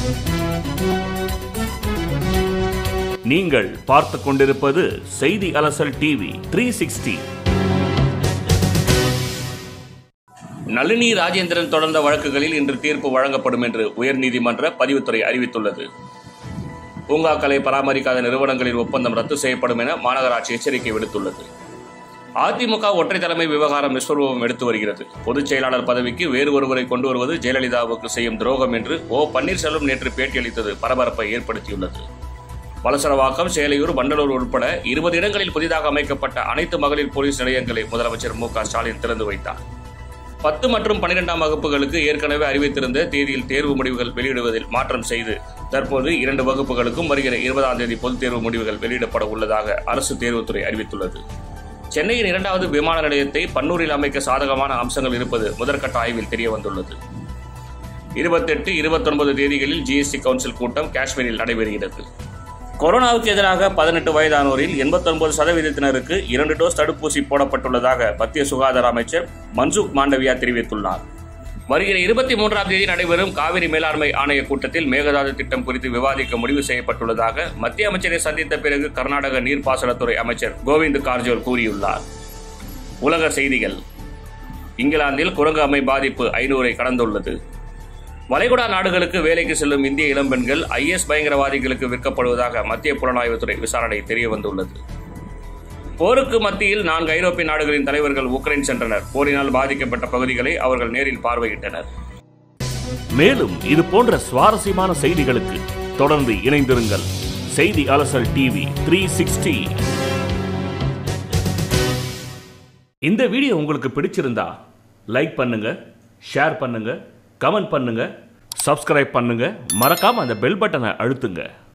நீங்கள் பார்த்து கொண்டிருப்பது செய்தி அலசல் TV three sixty Nalini Rajendran தொடர்ந்த வழக்குகளில் இன்று தீர்ப்பு வழங்கப்படும் என்று உயர்நீதிமன்ற பதிவுத்துறை அறிவித்துள்ளது பூங்காக்களை பராமரிக்காத நிறுவனங்களின் ஒப்பந்தம் ரத்து செய்யப்படும் என மாநகராட்சி எச்சரிக்கை விடுத்துள்ளது அதிமுக ஒற்றை தலைமை விவகாரம் விஸ்வரூபம் எடுத்து வருகிறது பொதுச் செயலாளர் பதவிக்கு வேறு ஒருவரை கொண்டு வருவது ஜெயலலிதாவுக்கு செய்யும் துரோகம் என்று ஓ பன்னீர்செல்வம் நேற்று பேட்டியளித்தது பரபரப்பை ஏற்படுத்தியுள்ளது வலசரவாக்கம் சேலையூர் வண்டலூர் உட்பட இருபது இடங்களில் புதிதாக அமைக்கப்பட்ட அனைத்து மகளிர் போலீஸ் நிலையங்களை முதலமைச்சர் மு க ஸ்டாலின் திறந்து வைத்தார் பத்து மற்றும் பன்னிரெண்டாம் வகுப்புகளுக்கு ஏற்கனவே அறிவித்திருந்த தேதியில் தேர்வு முடிவுகள் வெளியிடுவதில் மாற்றம் செய்து தற்போது இரண்டு வகுப்புகளுக்கும் வருகிற இருபதாம் தேதி பொதுத் தேர்வு முடிவுகள் வெளியிடப்பட உள்ளதாக அரசு தேர்வுத்துறை அறிவித்துள்ளது சென்னையின் இரண்டாவது விமான நிலையத்தை பன்னூரில் அமைக்க சாதகமான அம்சங்கள் இருப்பது முதற்கட்ட ஆய்வில் தெரிய வந்துள்ளது இருபத்தெட்டு இருபத்தொன்பது தேதிகளில் ஜிஎஸ்டி கவுன்சில் கூட்டம் காஷ்மீரில் நடைபெறுகிறது கொரோனாவுக்கு எதிராக பதினெட்டு வயதானோரில் எண்பத்தொன்பது சதவீதத்தினருக்கு இரண்டு டோஸ் தடுப்பூசி போடப்பட்டுள்ளதாக மத்திய சுகாதார அமைச்சர் மன்சுக் மாண்டவியா தெரிவித்துள்ளார் வருகிற இருபத்தி மூன்றாம் தேதி நடைபெறும் காவிரி மேலாண்மை ஆணைய கூட்டத்தில் மேகதாது திட்டம் குறித்து விவாதிக்க முடிவு செய்யப்பட்டுள்ளதாக மத்திய அமைச்சரை சந்தித்த பிறகு கர்நாடக நீர்ப்பாசனத்துறை அமைச்சர் கோவிந்த் கார்ஜோல் கூறியுள்ளார் உலக செய்திகள் இங்கிலாந்தில் குரங்கு அம்மை பாதிப்பு ஐநூறை கடந்துள்ளது வளைகுடா நாடுகளுக்கு வேலைக்கு செல்லும் இந்திய இளம்பெண்கள் ஐஎஸ் பயங்கரவாதிகளுக்கு விற்கப்படுவதாக மத்திய புலனாய்வுத்துறை விசாரணை தெரிய வந்துள்ளது போருக்கு மத்தியில் நான்கு ஐரோப்பிய நாடுகளின் தலைவர்கள் உக்ரைன் சென்றனர் போரினால் பாதிக்கப்பட்ட பகுதிகளை அவர்கள் நேரில் பார்வையிட்டனர் மேலும் இது போன்ற சுவாரஸ்யமான செய்திகளுக்கு தொடர்ந்து இணைந்திருங்கள் செய்தி அலசல் டிவி த்ரீ சிக்ஸ்டி இந்த வீடியோ உங்களுக்கு பிடிச்சிருந்தா லைக் பண்ணுங்க ஷேர் பண்ணுங்க கமெண்ட் பண்ணுங்க சப்ஸ்கிரைப் பண்ணுங்க மறக்காம அந்த பெல் பட்டனை அழுத்துங்க